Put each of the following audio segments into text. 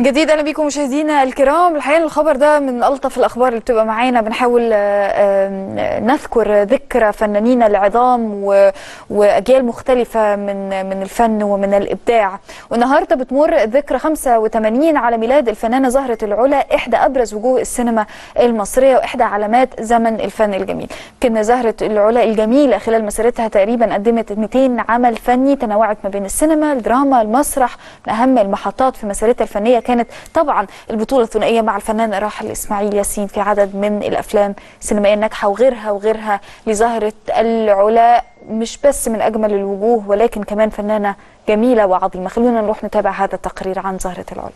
جديد اهلا بيكم مشاهدينا الكرام الحقيقه الخبر ده من الطف الاخبار اللي بتبقى معانا بنحاول آه، آه، نذكر ذكرى فنانين العظام و- واجيال مختلفه من من الفن ومن الابداع والنهارده بتمر ذكرى 85 على ميلاد الفنانه زهره العلا احدى ابرز وجوه السينما المصريه واحدى علامات زمن الفن الجميل يمكن زهره العلا الجميله خلال مسيرتها تقريبا قدمت 200 عمل فني تنوعت ما بين السينما الدراما المسرح من اهم المحطات في مسيرتها الفنيه كانت طبعا البطوله الثنائيه مع الفنان الراحل اسماعيل ياسين في عدد من الافلام السينمائيه الناجحه وغيرها وغيرها لزهره العلا مش بس من اجمل الوجوه ولكن كمان فنانه جميله وعظيمه خلونا نروح نتابع هذا التقرير عن زهره العلا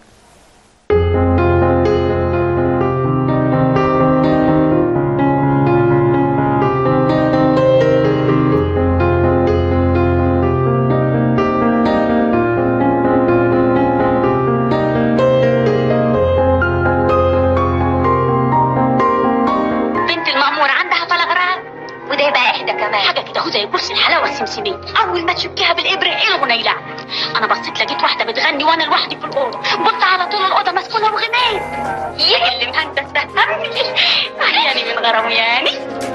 بنت المأمور عندها فلغرات وده يبقى احدى كمان حاجه كده اهو زي كرسي الحلاوه السمسميه اول ما تشكيها بالابره الغوا نيلعك انا بصيت لقيت واحده بتغني وانا لوحدي في الاوضه بص على طول الاوضه مسكونه وغنيت يا اللي مهندس ده يعني من غرام يعني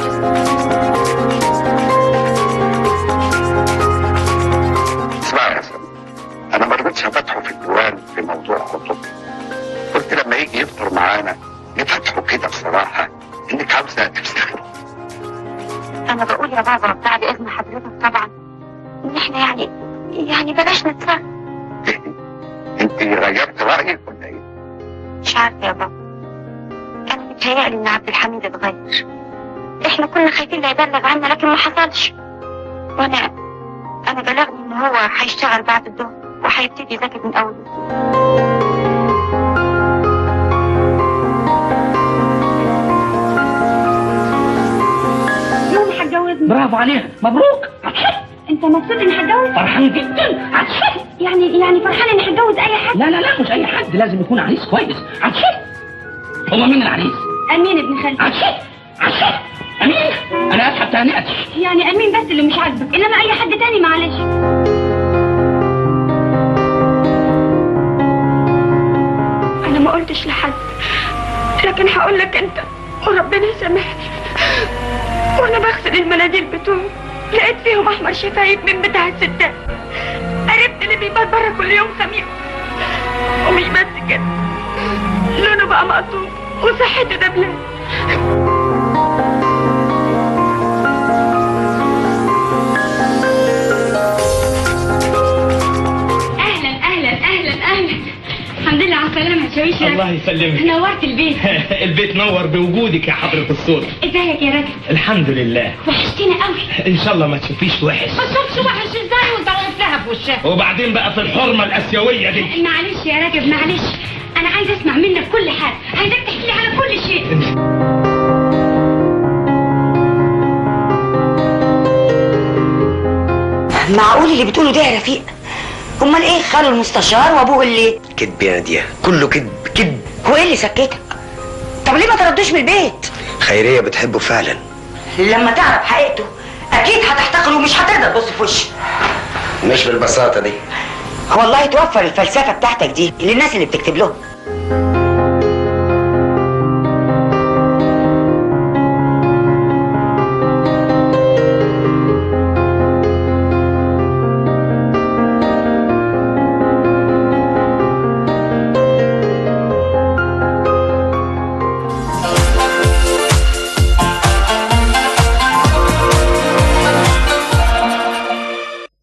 اسمع يا فندم انا ما رضيتش افتحه في الديوان في موضوع خطوبته قلت لما يجي يفطر معانا نفتحه كده بصراحه انك عاوزه تفتخر انا بقول يا بابا بعد اذن حضرتك طبعا ان احنا يعني يعني بلاش نتفرج انت غيرت رايك ولا ايه؟ مش عارفه يا بابا انا متهيألي ان عبد الحميد اتغير احنا كنا خايفين لا يبلغ عنا لكن ما حصلش وانا انا بلغني ان هو هيشتغل بعد الظهر وهيبتدي يذاكر من اول وجديد. يوم هتجوزني برافو عليها مبروك انت مبسوط اني هتجوز فرحان جدا عشان يعني يعني فرحان اني هتجوز اي حد لا لا لا مش اي حد لازم يكون عريس كويس عشان هو مين العريس امين ابن خالتي عشان عشان امين انا اسحب تهنئتي يعني امين بس اللي مش عاجبك انما اي حد تاني معلش انا ما قلتش لحد لكن هقول لك انت وربنا يسامحني وانا بغسل المناديل بتوعي لقيت فيهم احمر شفايف من بتاع الستات عرفت اللي بيبات بره كل يوم خميس ومش بس كده لونه بقى مقطوع وصحته دبلان اهلا اهلا اهلا اهلا الحمد لله على السلامه يا شويش الله يسلمك نورت البيت البيت نور بوجودك يا حضرة الصوت ازيك يا راجل الحمد لله وحشتينا قوي ان شاء الله ما تشوفيش وحش ما تشوفش وحش ازاي وانت واقف لها في وشها وبعدين بقى في الحرمة الاسيوية دي معلش يا راجل معلش انا عايز اسمع منك كل حاجه عايزك تحكي لي على كل شيء معقول اللي بتقوله ده يا رفيق امال ايه خاله المستشار وابوه اللي كذب يا نادية كله كذب كذب هو ايه اللي سكتك طب ليه ما طردوش من البيت خيرية بتحبه فعلا لما تعرف حقيقته اكيد هتحتقره ومش هتقدر تبص في وشه مش بالبساطة دي والله توفر الفلسفه بتاعتك دي للناس اللي بتكتب لهم